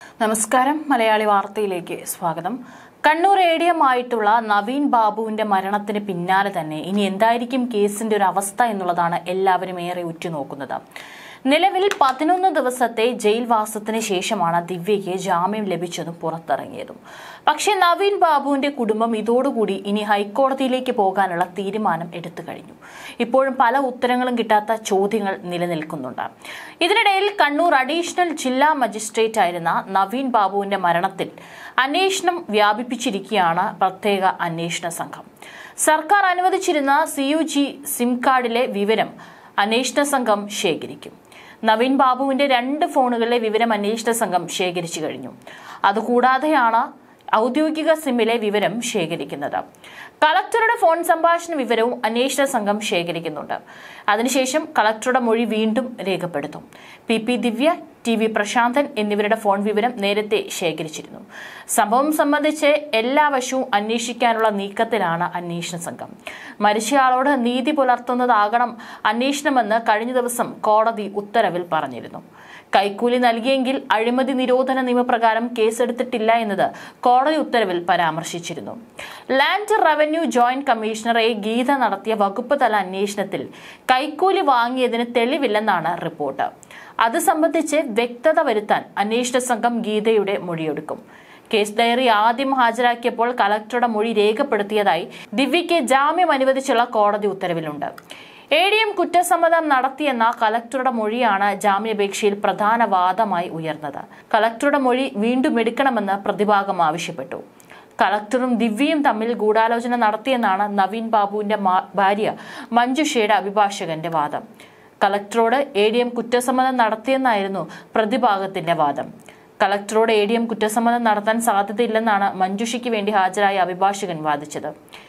നമസ്കാരം മലയാളി വാർത്തയിലേക്ക് സ്വാഗതം കണ്ണൂർ ഏടിയമായിട്ടുള്ള നവീൻ ബാബുവിന്റെ മരണത്തിന് പിന്നാലെ തന്നെ ഇനി എന്തായിരിക്കും കേസിന്റെ ഒരു അവസ്ഥ എന്നുള്ളതാണ് എല്ലാവരും ഏറെ ഉറ്റുനോക്കുന്നത് നിലവിൽ പതിനൊന്ന് ദിവസത്തെ ജയിൽവാസത്തിന് ശേഷമാണ് ദിവ്യയ്ക്ക് ജാമ്യം ലഭിച്ചതും പുറത്തിറങ്ങിയതും പക്ഷേ നവീൻ ബാബുവിന്റെ കുടുംബം ഇതോടുകൂടി ഇനി ഹൈക്കോടതിയിലേക്ക് പോകാനുള്ള തീരുമാനം എടുത്തു കഴിഞ്ഞു ഇപ്പോഴും പല ഉത്തരങ്ങളും കിട്ടാത്ത ചോദ്യങ്ങൾ നിലനിൽക്കുന്നുണ്ട് ഇതിനിടയിൽ കണ്ണൂർ അഡീഷണൽ ജില്ലാ മജിസ്ട്രേറ്റ് ആയിരുന്ന നവീൻ ബാബുവിന്റെ മരണത്തിൽ അന്വേഷണം വ്യാപിപ്പിച്ചിരിക്കുകയാണ് പ്രത്യേക അന്വേഷണ സംഘം സർക്കാർ അനുവദിച്ചിരുന്ന സി യു ജി സിം കാർഡിലെ വിവരം അന്വേഷണ സംഘം ശേഖരിക്കും നവീൻ ബാബുവിന്റെ രണ്ട് ഫോണുകളിലെ വിവരം അന്വേഷണ സംഘം ശേഖരിച്ചു കഴിഞ്ഞു അതുകൂടാതെയാണ് ഔദ്യോഗിക സിമ്മിലെ വിവരം ശേഖരിക്കുന്നത് കളക്ടറുടെ ഫോൺ സംഭാഷണ വിവരവും അന്വേഷണ സംഘം ശേഖരിക്കുന്നുണ്ട് അതിനുശേഷം കളക്ടറുടെ മൊഴി വീണ്ടും രേഖപ്പെടുത്തും P P Divya T V Prasanthan എന്നിവരുടെ ഫോൺ വിവരം നേരത്തെ ശേഖരിച്ചിരുന്നു സംഭവം സംബന്ധിച്ച് എല്ലാ വശവും അന്വേഷിക്കാനുള്ള നീക്കത്തിലാണ് അന്വേഷണ സംഘം മരിച്ചയാളോട് നീതി പുലർത്തുന്നതാകണം അന്വേഷണമെന്ന് കഴിഞ്ഞ ദിവസം കോടതി ഉത്തരവിൽ പറഞ്ഞിരുന്നു കൈക്കൂലി നൽകിയെങ്കിൽ അഴിമതി നിരോധന നിയമപ്രകാരം കേസെടുത്തിട്ടില്ല എന്നത് കോടതി ഉത്തരവിൽ പരാമർശിച്ചിരുന്നു land revenue joint commissioner A Geetha നടത്തിയ വകുപ്പ് തല അന്വേഷണത്തിൽ കൈക്കൂലി വാങ്ങിയതിന് തെളിവില്ലെന്നാണ് റിപ്പോർട്ട് അത് സംബന്ധിച്ച് വ്യക്തത വരുത്താൻ അന്വേഷണ സംഘം ഗീതയുടെ മൊഴിയെടുക്കും കേസ് ഡയറി ആദ്യം ഹാജരാക്കിയപ്പോൾ കളക്ടറുടെ മൊഴി രേഖപ്പെടുത്തിയതായി ദിവ്യയ്ക്ക് ജാമ്യം അനുവദിച്ചുള്ള കോടതി ഉത്തരവിലുണ്ട് എ ഡി എം കുറ്റസമ്മതം നടത്തിയെന്ന കളക്ടറുടെ മൊഴിയാണ് ജാമ്യാപേക്ഷയിൽ പ്രധാന വാദമായി ഉയർന്നത് കളക്ടറുടെ മൊഴി വീണ്ടും എടുക്കണമെന്ന് പ്രതിഭാഗം ആവശ്യപ്പെട്ടു കളക്ടറും ദിവ്യയും തമ്മിൽ ഗൂഢാലോചന നടത്തിയെന്നാണ് നവീൻ ബാബുവിന്റെ മാ- ഭാര്യ മഞ്ജുഷയുടെ അഭിഭാഷകന്റെ വാദം കളക്ടറോട് എ ഡി എം കുറ്റസമ്മതം നടത്തിയെന്നായിരുന്നു പ്രതിഭാഗത്തിന്റെ വാദം കളക്ടറോട് എ ഡി എം കുറ്റസമ്മതം നടത്താൻ സാധ്യതയില്ലെന്നാണ് മഞ്ജുഷയ്ക്ക് വേണ്ടി ഹാജരായ അഭിഭാഷകൻ വാദിച്ചത്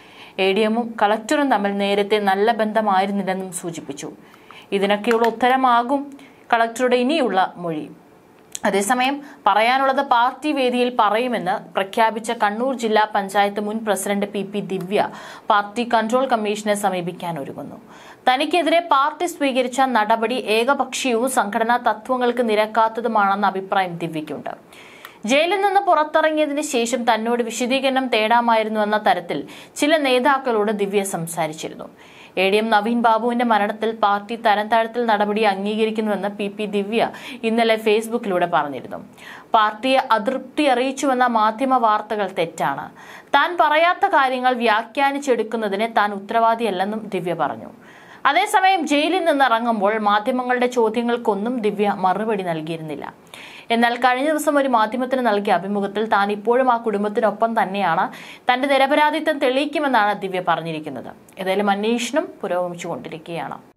എ ഡി എമ്മും കളക്ടറും തമ്മിൽ നേരത്തെ നല്ല ബന്ധമായിരുന്നില്ലെന്നും സൂചിപ്പിച്ചു ഇതിനൊക്കെയുള്ള ഉത്തരമാകും കളക്ടറുടെ ഇനിയുള്ള മൊഴി അതേസമയം പറയാനുള്ളത് പാർട്ടി വേദിയിൽ പറയുമെന്ന് പ്രഖ്യാപിച്ച കണ്ണൂർ ജില്ലാ പഞ്ചായത്ത് മുൻ president P P Divya party control കമ്മീഷനെ സമീപിക്കാൻ ഒരുങ്ങുന്നു തനിക്കെതിരെ പാർട്ടി സ്വീകരിച്ച നടപടി ഏകപക്ഷീയവും സംഘടനാ തത്വങ്ങൾക്ക് നിരക്കാത്തതുമാണെന്ന അഭിപ്രായം ദിവ്യയ്ക്കുണ്ട് ജയിലിൽ നിന്ന് പുറത്തിറങ്ങിയതിന് ശേഷം തന്നോട് വിശദീകരണം തേടാമായിരുന്നുവെന്ന തരത്തിൽ ചില നേതാക്കളോട് ദിവ്യ സംസാരിച്ചിരുന്നു എ ഡി എം നവീൻ ബാബുവിന്റെ മരണത്തിൽ പാർട്ടി തരം താഴ്ത്തൽ നടപടി അംഗീകരിക്കുന്നുവെന്ന് പി പി ദിവ്യ ഇന്നലെ ഫേസ്ബുക്കിലൂടെ പറഞ്ഞിരുന്നു പാർട്ടിയെ അതൃപ്തി അറിയിച്ചുവെന്ന മാധ്യമ വാർത്തകൾ തെറ്റാണ് താൻ പറയാത്ത കാര്യങ്ങൾ വ്യാഖ്യാനിച്ചെടുക്കുന്നതിന് താൻ ഉത്തരവാദിയല്ലെന്നും ദിവ്യ പറഞ്ഞു അതേസമയം ജയിലിൽ നിന്ന് ഇറങ്ങുമ്പോൾ മാധ്യമങ്ങളുടെ ചോദ്യങ്ങൾക്കൊന്നും ദിവ്യ മറുപടി നൽകിയിരുന്നില്ല എന്നാൽ കഴിഞ്ഞ ദിവസം ഒരു മാധ്യമത്തിന് നൽകിയ അഭിമുഖത്തിൽ താൻ ഇപ്പോഴും ആ കുടുംബത്തിനൊപ്പം തന്നെയാണ് തന്റെ നിരപരാധിത്വം തെളിയിക്കുമെന്നാണ് ദിവ്യ പറഞ്ഞിരിക്കുന്നത് ഏതായാലും അന്വേഷണം പുരോഗമിച്ചുകൊണ്ടിരിക്കുകയാണ്